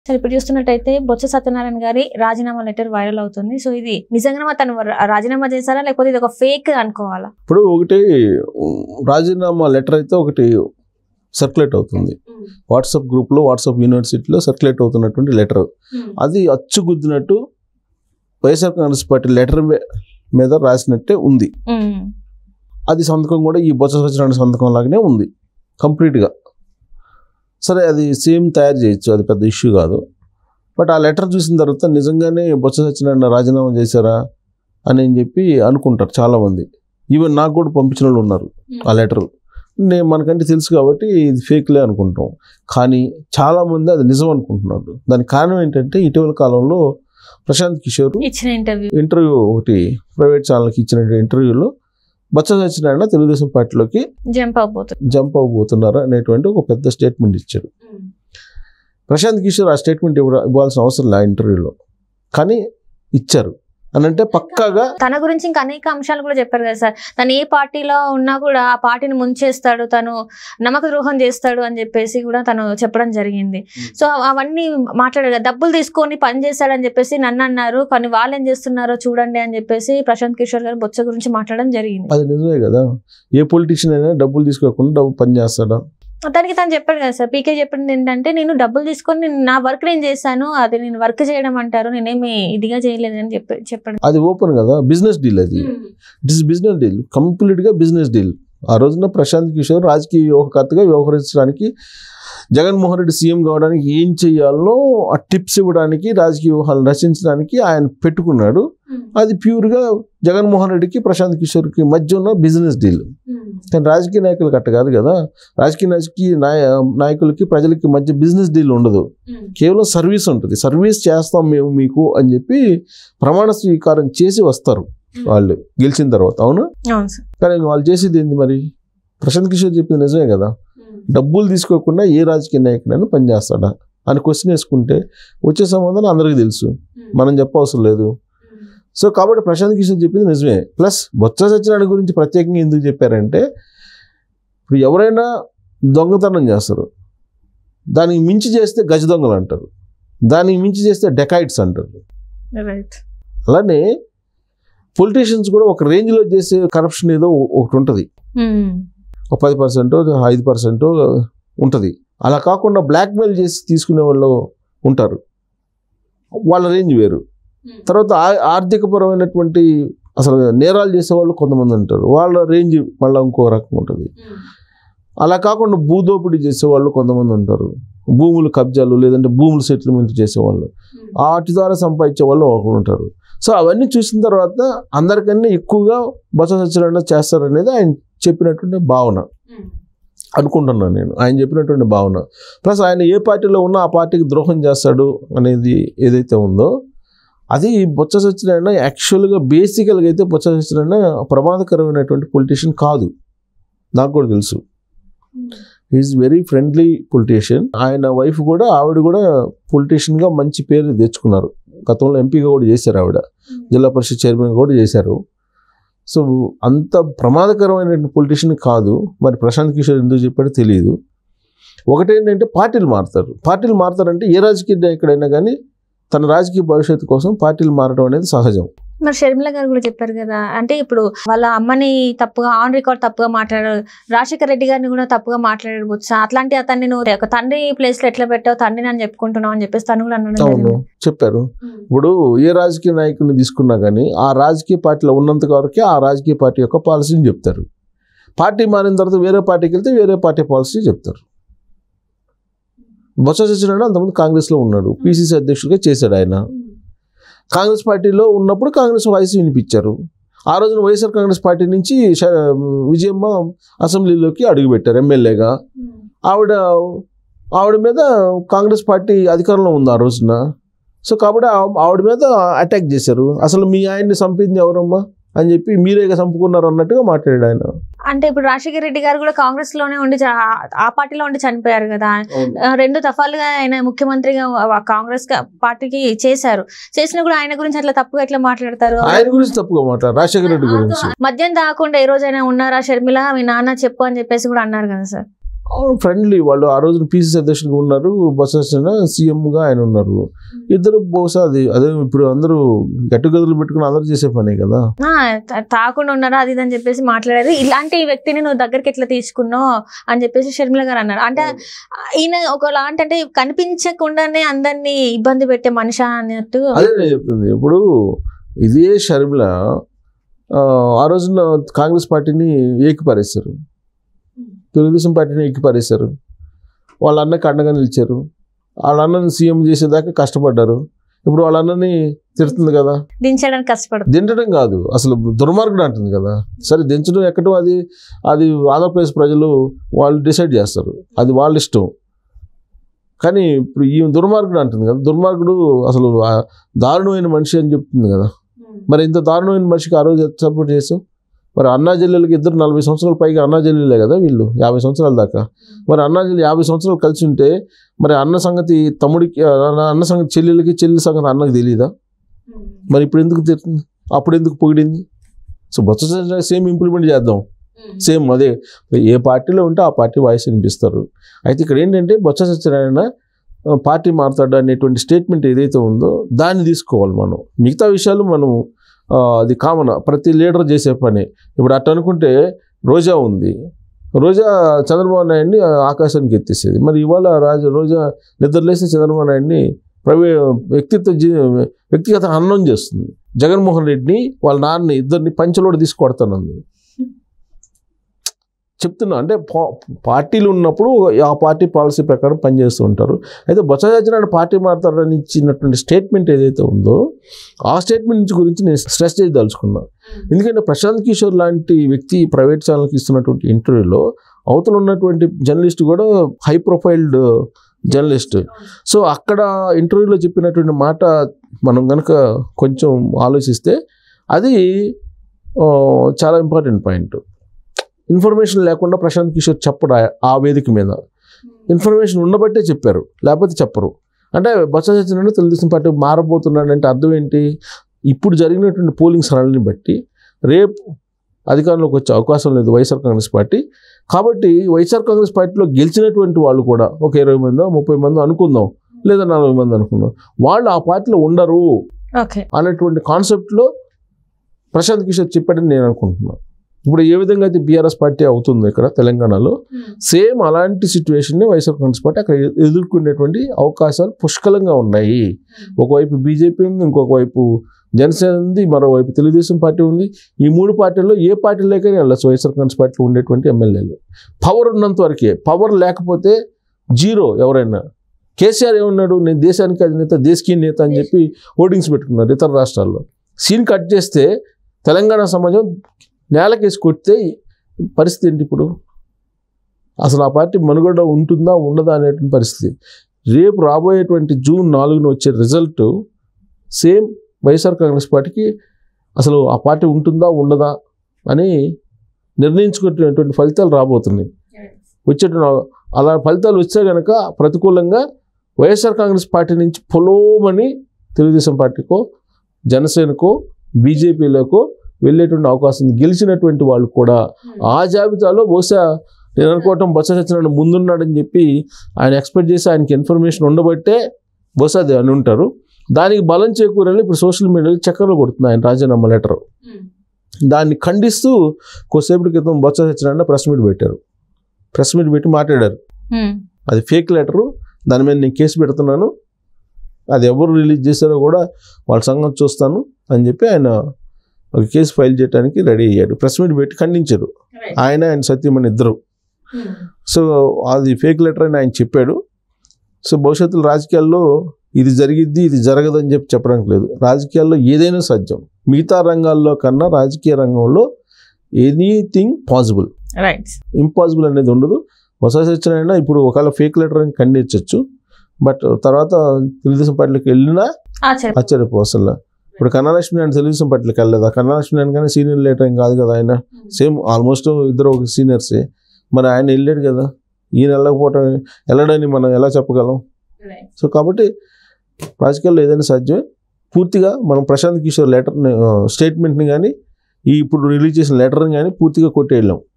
సరే ఇప్పుడు చూస్తున్నట్టయితే బొత్స సత్యనారాయణ గారి రాజీనామా లెటర్ వైరల్ అవుతుంది సో ఇది నిజంగా తను రా- రాజీనామా చేశారా లేకపోతే ఇది ఒక ఫేక్ అనుకోవాలా ఇప్పుడు ఒకటి ఉమ్, రాజీనామా లెటర్ అయితే ఒకటి సర్క్యులేట్ అవుతుంది వాట్సాప్ గ్రూప్లో వాట్సాప్ యూనివర్సిటీలో సర్క్యులేట్ అవుతున్నటువంటి లెటర్ అది అచ్చుగుద్దినట్టు వైఎస్ఆర్ కాంగ్రెస్ పార్టీ లెటర్ మీద రాసినట్టే ఉంది ఉమ్. అది సంతకం కూడా ఈ బొత్స సత్యనారాయణ సంతకం లాగానే ఉంది కంప్లీట్గా సరే అది సేమ్ తయారు చేయొచ్చు అది పెద్ద ఇష్యూ కాదు బట్ ఆ లెటర్ చూసిన తర్వాత నిజంగానే బొత్స సత్యనారాయణ రాజీనామా చేశారా అని చెప్పి అనుకుంటారు చాలామంది ఈవెన్ నాకు కూడా పంపించిన వాళ్ళు ఉన్నారు ఆ లెటర్ నేను మనకంటే తెలుసు కాబట్టి ఇది ఫేక్లే అనుకుంటాం కానీ చాలామంది అది నిజం అనుకుంటున్నారు దానికి కారణం ఏంటంటే ఇటీవల కాలంలో ప్రశాంత్ కిషోర్ ఇచ్చిన ఇంటర్వ్యూ ఇంటర్వ్యూ ఒకటి ప్రైవేట్ ఛానల్కి ఇచ్చిన ఇంటర్వ్యూలో బొత్స సత్యనారాయణ తెలుగుదేశం పార్టీలోకి జంప్ అవబోతుంది జంప్ అవబోతున్నారు అనేటువంటి ఒక పెద్ద స్టేట్మెంట్ ఇచ్చాడు ప్రశాంత్ కిషోర్ ఆ స్టేట్మెంట్ ఇవ్వ ఇవ్వాల్సిన అవసరం లే ఆ ఇంటర్వ్యూలో కానీ ఇచ్చారు అని అంటే పక్కాగా తన గురించి ఇంకా అనేక అంశాలు కూడా చెప్పారు కదా సార్ తను ఏ పార్టీలో ఉన్నా కూడా ఆ పార్టీని ముంచేస్తాడు తను నమ్మక ద్రోహం చేస్తాడు అని చెప్పేసి కూడా తను చెప్పడం జరిగింది సో అవన్నీ మాట్లాడారు కదా, డబ్బులు తీసుకొని పని చేస్తాడని చెప్పేసి నన్ను అన్నారు కానీ వాళ్ళు ఏం చేస్తున్నారో చూడండి అని చెప్పేసి ప్రశాంత్ కిషోర్ గారు బొత్స గురించి మాట్లాడడం జరిగింది అది నిజమే కదా ఏ పొలిటీషియన్ అయినా డబ్బులు తీసుకోకుండా డబ్బు పని చేస్తాడా దానికి తను చెప్పాడు కదా సార్ పీకే చెప్పింది ఏంటంటే నేను డబ్బులు తీసుకొని నేను నా వర్క్ నేను చేశాను అది నేను వర్క్ చేయడం అంటారు నేనేమి ఇదిగా చేయలేదని చెప్పి చెప్పాడు అది ఓపెన్ కదా బిజినెస్ డీల్ అది ఇట్ ఇస్ బిజినెస్ డీల్ కంప్లీట్గా బిజినెస్ డీల్ ఆ రోజున ప్రశాంత్ కిషోర్ రాజకీయ వ్యూహకర్తగా వ్యవహరించడానికి జగన్మోహన్ రెడ్డి సీఎం కావడానికి ఏం చేయాలో ఆ టిప్స్ ఇవ్వడానికి రాజకీయ వ్యూహాలను రచించడానికి ఆయన పెట్టుకున్నాడు అది ప్యూర్గా జగన్మోహన్ రెడ్డికి ప్రశాంత్ కిషోర్కి మధ్య ఉన్న బిజినెస్ డీల్ కానీ రాజకీయ నాయకులకు అట్ట కాదు కదా రాజకీయ నాయకులకి నాయ నాయకులకి ప్రజలకి మధ్య బిజినెస్ డీల్ ఉండదు కేవలం సర్వీస్ ఉంటుంది సర్వీస్ చేస్తాం మేము మీకు అని చెప్పి ప్రమాణ స్వీకారం చేసి వస్తారు వాళ్ళు గెలిచిన తర్వాత అవును అవును సార్ కానీ వాళ్ళు చేసేది ఏంది మరి ప్రశాంత్ కిషోర్ చెప్పింది నిజమే కదా డబ్బులు తీసుకోకుండా ఏ రాజకీయ నాయకుడైనా పనిచేస్తాడా అని క్వశ్చన్ వేసుకుంటే వచ్చే సమాధానం అందరికీ తెలుసు మనం చెప్పవసరం లేదు సో కాబట్టి ప్రశాంత్ కిషోర్ చెప్పింది నిజమే ప్లస్ బొత్స సత్యనారాయణ గురించి ప్రత్యేకంగా ఎందుకు చెప్పారంటే ఇప్పుడు ఎవరైనా దొంగతనం చేస్తారు దానికి మించి చేస్తే గజ దొంగలు అంటారు దానికి మించి చేస్తే డెకాయిట్స్ అంటారు రైట్ అలానే పొలిటీషియన్స్ కూడా ఒక రేంజ్లో చేసే కరప్షన్ ఏదో ఒకటి ఉంటుంది ఒక పది పర్సెంట్ ఐదు పర్సెంట్ ఉంటుంది అలా కాకుండా బ్లాక్మెయిల్ చేసి తీసుకునే వాళ్ళు ఉంటారు వాళ్ళ రేంజ్ వేరు తర్వాత ఆ- ఆర్థికపరమైనటువంటి అసలు నేరాలు చేసే వాళ్ళు కొంతమంది ఉంటారు వాళ్ళ రేంజ్ మళ్ళీ ఇంకో రకం ఉంటుంది అలా కాకుండా భూదోపిడీ చేసేవాళ్ళు కొంతమంది ఉంటారు భూములు కబ్జాలు లేదంటే భూములు సెటిల్మెంట్ చేసేవాళ్ళు వాటి ద్వారా సంపాదించే వాళ్ళు ఒకరు ఉంటారు సో అవన్నీ చూసిన తర్వాత అందరికన్నా ఎక్కువగా బస సత్యనారాయణ చేస్తారనేది ఆయన చెప్పినటువంటి భావన అనుకుంటున్నాను నేను ఆయన చెప్పినటువంటి భావన ప్లస్ ఆయన ఏ పార్టీలో ఉన్నా ఆ పార్టీకి ద్రోహం చేస్తాడు అనేది ఏదైతే ఉందో అది బొత్స సత్యనారాయణ యాక్చువల్గా బేసికల్గా అయితే బొత్స సత్యనారాయణ ప్రమాదకరమైనటువంటి పొలిటీషియన్ కాదు నాకు కూడా తెలుసు ఈజ్ వెరీ ఫ్రెండ్లీ పొలిటీషియన్ ఆయన వైఫ్ కూడా ఆవిడ కూడా పొలిటీషియన్గా మంచి పేరు తెచ్చుకున్నారు గతంలో ఎంపీగా కూడా చేశారు ఆవిడ జిల్లా పరిషత్ చైర్మన్ కూడా చేశారు సో అంత ప్రమాదకరమైన పొలిటీషియన్ కాదు మరి ప్రశాంత్ కిషోర్ ఎందుకు చెప్పాడో తెలియదు ఒకటేంటంటే పార్టీలు మారుతారు పార్టీలు మారుతారంటే ఏ రాజకీయ నాయకుడైనా కానీ తన రాజకీయ భవిష్యత్తు కోసం పార్టీలు మారడం అనేది సహజం మరి షర్మిల గారు కూడా చెప్పారు కదా అంటే ఇప్పుడు వాళ్ళ అమ్మని తప్పుగా ఆన్ రికార్డ్ తప్పుగా మాట్లాడారు రాజశేఖర రెడ్డి గారిని కూడా తప్పుగా మాట్లాడారు బొత్స అట్లాంటి అతన్ని నువ్వు ఒక తండ్రి ప్లేస్ లో ఎట్లా పెట్టావు తండ్రిని అని చెప్పుకుంటున్నావు అని చెప్పేసి తను కూడా అన్నాడు అవును చెప్పారు ఇప్పుడు ఏ రాజకీయ నాయకుడిని తీసుకున్నా కానీ ఆ రాజకీయ పార్టీలో ఉన్నంత వరకే ఆ రాజకీయ పార్టీ యొక్క పాలసీని చెప్తారు పార్టీ మారిన తర్వాత వేరే పార్టీకి వెళ్తే వేరే పార్టీ పాలసీ చెప్తారు బొత్స సత్యనారాయణ అంతకుముందు కాంగ్రెస్లో ఉన్నాడు పిసిసి అధ్యక్షుడిగా చేశాడు ఆయన కాంగ్రెస్ పార్టీలో ఉన్నప్పుడు కాంగ్రెస్ వాయిస్ వినిపించారు ఆ రోజున వైఎస్ఆర్ కాంగ్రెస్ పార్టీ నుంచి ష- విజయమ్మ అసెంబ్లీలోకి అడుగుపెట్టారు ఎమ్మెల్యేగా ఆవిడ ఆవిడ మీద కాంగ్రెస్ పార్టీ అధికారంలో ఉంది ఆ రోజున సో కాబట్టి ఆ- ఆవిడ మీద అటాక్ చేశారు అసలు మీ ఆయన్ని చంపింది ఎవరమ్మా అని చెప్పి మీరేగా చంపుకున్నారు అన్నట్టుగా మాట్లాడాడు ఆయన అంటే ఇప్పుడు రాజశేఖర రెడ్డి గారు కూడా కాంగ్రెస్ లోనే ఉండి చ- ఆ పార్టీలో ఉండి చనిపోయారు కదా ఆ, రెండు దఫాలుగా ఆయన ముఖ్యమంత్రిగా ఆ కాంగ్రెస్ క- పార్టీకి చేశారు చేసినా కూడా ఆయన గురించి అట్లా తప్పుగా ఎట్లా మాట్లాడతారు ఆయన గురించి తప్పుగా మాట్లాడారు రాజశేఖర రెడ్డి గురించి మద్యం తాగకుండా ఏ రోజైనా ఉన్నారా షర్మిల మీ నాన్న చెప్పు అని చెప్పేసి కూడా అన్నారు కదా సార్ ఫ్రెండ్లీ వాళ్ళు ఆ రోజున పీసీసీ అధ్యక్షులుగా ఉన్నారు బొత్స సత్యనారాయణ సీఎంగా ఆయన ఉన్నారు ఇద్దరు బహుశా అది అదే ఇప్పుడు అందరూ గట్టు గదులు పెట్టుకుని అందరూ చేసే పనే కదా ఆ, తా- తాకుండా ఉన్నారా అది ఇది అని చెప్పేసి మాట్లాడారు ఇలాంటి వ్యక్తిని నువ్వు దగ్గరికి ఎట్లా తీసుకున్నావు అని చెప్పేసి షర్మిల గారు అన్నారు అంటే ఈయన ఒకలాంటి అంటే కనిపించకుండానే అందరినీ ఇబ్బంది పెట్టే మనిషి అన్నట్టు అదే నేను చెప్తుంది ఇప్పుడు ఇదే షర్మిల ఆ, ఆ రోజున కాంగ్రెస్ పార్టీని ఏకిపారేశారు తెలుగుదేశం పార్టీని ఏకిపారేశారు వాళ్ళ అన్నకి అండగా నిలిచారు వాళ్ళ అన్నని సీఎం చేసేదాకా కష్టపడ్డారు ఇప్పుడు వాళ్ళ అన్నని తిడుతుంది కదా దించడానికి కష్టపడుతుంది దించడం కాదు అసలు దుర్మార్గుడు అంటుంది కదా సరే దించడం ఎక్కడం అది అది ఆంధ్రప్రదేశ్ ప్రజలు వాళ్ళు డిసైడ్ చేస్తారు అది వాళ్ళ ఇష్టం కానీ ఇప్పుడు ఈ దుర్మార్గుడు అంటుంది కదా దుర్మార్గుడు అసలు ఆ దారుణమైన మనిషి అని చెప్తుంది కదా మరి ఇంత దారుణమైన మనిషికి ఆ రోజు సపోర్ట్ చేసావు మరి అన్నా చెల్లెలకి ఇద్దరు నలభై సంవత్సరాల పైగా అన్నా చెల్లెలే కదా వీళ్ళు యాభై సంవత్సరాల దాకా మరి అన్నా చెల్లి యాభై సంవత్సరాలు కలిసి ఉంటే మరి అన్న సంగతి తమ్ముడికి అన్న సంగతి చెల్లెలకి చెల్లి సంగతి అన్నకి తెలియదా మరి ఇప్పుడు ఎందుకు తిడుతుంది అప్పుడు ఎందుకు పొగిడింది so Botsa Satyanarayana same implement చేద్దాం సేమ్ అదే ఏ పార్టీలో ఉంటే ఆ పార్టీ వాయిస్ వినిపిస్తారు అయితే ఇక్కడ ఏంటంటే బొత్స సత్యనారాయణ ఆ, పార్టీ మారుతాడు అనేటువంటి స్టేట్మెంట్ ఏదైతే ఉందో దాన్ని తీసుకోవాలి మనం మిగతా విషయాలు మనం ఆ, అది కామన్ ప్రతి లీడర్ చేసే పని ఇప్పుడు అట్ట అనుకుంటే రోజా ఉంది రోజా చంద్రబాబు నాయుడిని ఆకాశానికి ఎత్తేసేది మరి ఇవాళ రాజ రోజా నిద్రలేసి చంద్రబాబు నాయుడిని ప్రవే వ్యక్తిత్వ జీ వ్యక్తిగత హననం చేస్తుంది జగన్మోహన్ రెడ్డిని వాళ్ళ నాన్నని ఇద్దరిని పంచలోడు తీసి కొడతానంది చెప్తున్నా అంటే పా- పార్టీలు ఉన్నప్పుడు ఆ పార్టీ పాలసీ ప్రకారం పనిచేస్తూ ఉంటారు అయితే బొత్స సత్యనారాయణ పార్టీ మారుతారని ఇచ్చినటువంటి స్టేట్మెంట్ ఏదైతే ఉందో ఆ స్టేట్మెంట్ నుంచి గురించి నేను స్ట్రెస్ చేయదలుచుకున్నా ఎందుకంటే ప్రశాంత్ కిషోర్ లాంటి వ్యక్తి ప్రైవేట్ ఛానల్కి ఇస్తున్నటువంటి ఇంటర్వ్యూలో అవతల ఉన్నటువంటి జర్నలిస్ట్ కూడా హై ప్రొఫైల్డ్ జర్నలిస్ట్ సో అక్కడ ఇంటర్వ్యూలో చెప్పినటువంటి మాట మనం కనుక కొంచెం ఆలోచిస్తే అది ఆ, చాలా ఇంపార్టెంట్ పాయింట్ ఇన్ఫర్మేషన్ లేకుండా ప్రశాంత్ కిషోర్ చెప్పడు ఆ- ఆ వేదిక మీద ఇన్ఫర్మేషన్ ఉండబట్టే చెప్పారు లేకపోతే చెప్పరు అంటే బొత్స సత్యనారాయణ తెలుగుదేశం పార్టీ మారబోతున్నాడు అంటే అర్థం ఏంటి ఇప్పుడు జరిగినటువంటి పోలింగ్ సరళిని బట్టి రేపు అధికారంలోకి వచ్చే అవకాశం లేదు వైఎస్ఆర్ కాంగ్రెస్ పార్టీ కాబట్టి వైఎస్ఆర్ కాంగ్రెస్ పార్టీలో గెలిచినటువంటి వాళ్ళు కూడా ఒక ఇరవై మందో ముప్పై మందో అనుకుందాం లేదా నలభై మంది అనుకుందాం వాళ్ళు ఆ పార్టీలో ఉండరు ఓకే అనేటువంటి కాన్సెప్ట్లో ప్రశాంత్ కిషోర్ చెప్పాడని నేను అనుకుంటున్నాను ఇప్పుడు ఏ విధంగా అయితే బీఆర్ఎస్ పార్టీ అవుతుంది ఇక్కడ తెలంగాణలో సేమ్ అలాంటి సిచ్యువేషన్ని వైఎస్ఆర్ కాంగ్రెస్ పార్టీ అక్కడ ఎ- ఎదుర్కొనేటువంటి అవకాశాలు పుష్కలంగా ఉన్నాయి ఒకవైపు బీజేపీ ఉంది ఇంకొక వైపు జనసేన ఉంది మరోవైపు తెలుగుదేశం పార్టీ ఉంది ఈ మూడు పార్టీల్లో ఏ పార్టీలోకైనా వెళ్ళచ్చు వైఎస్ఆర్ కాంగ్రెస్ పార్టీలో ఉండేటువంటి ఎమ్మెల్యేలు పవర్ ఉన్నంత వరకే పవర్ లేకపోతే జీరో ఎవరైనా కేసీఆర్ ఏమన్నాడు నేను దేశానికి అధినేత దేశకీ నేత అని చెప్పి హోర్డింగ్స్ పెట్టుకున్నారు ఇతర రాష్ట్రాల్లో సీన్ కట్ చేస్తే తెలంగాణ సమాజం నేలకేసి కొడితే పరిస్థితి ఏంటి ఇప్పుడు అసలు ఆ పార్టీ మనుగడ ఉంటుందా ఉండదా అనేటువంటి పరిస్థితి రేపు రాబోయేటువంటి జూన్ నాలుగున వచ్చే రిజల్ట్ సేమ్ వైఎస్ఆర్ కాంగ్రెస్ పార్టీకి అసలు ఆ పార్టీ ఉంటుందా ఉండదా అని నిర్ణయించుకునేటువంటి ఫలితాలు రాబోతున్నాయి వచ్చేటువంటి అలా ఫలితాలు వచ్చే కనుక ప్రతికూలంగా వైఎస్ఆర్ కాంగ్రెస్ పార్టీ నుంచి పొలోమని తెలుగుదేశం పార్టీకో జనసేనకో బీజేపీలోకో వెళ్ళేటువంటి అవకాశం ఉంది గెలిచినటువంటి వాళ్ళు కూడా ఆ జాబితాలో బహుశా నేను అనుకోవటం బొత్స సత్యనారాయణ ముందున్నాడని చెప్పి ఆయన ఎక్స్పెక్ట్ చేసి ఆయనకి ఇన్ఫర్మేషన్ ఉండబట్టే బహుశా అది అని ఉంటారు దానికి బలం చేకూరని ఇప్పుడు సోషల్ మీడియాలో చక్కర్లు కొడుతుంది ఆయన రాజీనామా లెటర్ దాన్ని ఖండిస్తూ కొద్దిసేపటి క్రితం బొత్స సత్యనారాయణ ప్రెస్ మీట్ పెట్టారు ప్రెస్ మీట్ పెట్టి మాట్లాడారు అది ఫేక్ లెటరు దాని మీద నేను కేసు పెడుతున్నాను అది ఎవరు రిలీజ్ చేశారో కూడా వాళ్ళ సంగతి చూస్తాను అని చెప్పి ఆయన ఒక కేసు ఫైల్ చేయడానికి రెడీ అయ్యాడు ప్రెస్ మీట్ పెట్టి ఖండించారు ఆయన ఆయన సత్యమని ఇద్దరు సో అది ఫేక్ లెటర్ అని ఆయన చెప్పాడు సో భవిష్యత్తులో రాజకీయాల్లో ఇది జరిగిద్ది ఇది జరగదని చెప్పి చెప్పడానికి లేదు రాజకీయాల్లో ఏదైనా సాధ్యం మిగతా రంగాల్లో కన్నా రాజకీయ రంగంలో ఎనీథింగ్ పాసిబుల్ రైట్ ఇంపాసిబుల్ అనేది ఉండదు ಹೊಸ సత్యనారాయణ ఇప్పుడు ఒకవేళ ఫేక్ లెటర్ అని ఖండించవచ్చు బట్ తర్వాత తెలుగుదేశం పార్టీలోకి వెళ్ళినా ఆశ్చర్య ఆశ్చర్యపోసల్లా ఇప్పుడు కన్నలక్ష్మి అని తెలుగుదేశం పార్టీలోకి వెళ్ళలేదా కన్నలక్ష్మి అని కానీ సీనియర్ లీడర్ ఏం కాదు కదా ఆయన సేమ్ ఆల్మోస్ట్ ఇద్దరు ఒక సీనియర్సే మరి ఆయన వెళ్ళాడు కదా ఈయన వెళ్ళకపోవటం వెళ్ళడని మనం ఎలా చెప్పగలం సో కాబట్టి రాజకీయాల్లో ఏదైనా సాధ్యమే పూర్తిగా మనం ప్రశాంత్ కిషోర్ లెటర్ స్టేట్మెంట్ని కానీ ఈ ఇప్పుడు రిలీజ్ చేసిన లెటర్ని కానీ పూర్తిగా కొట్టేళ్ళాం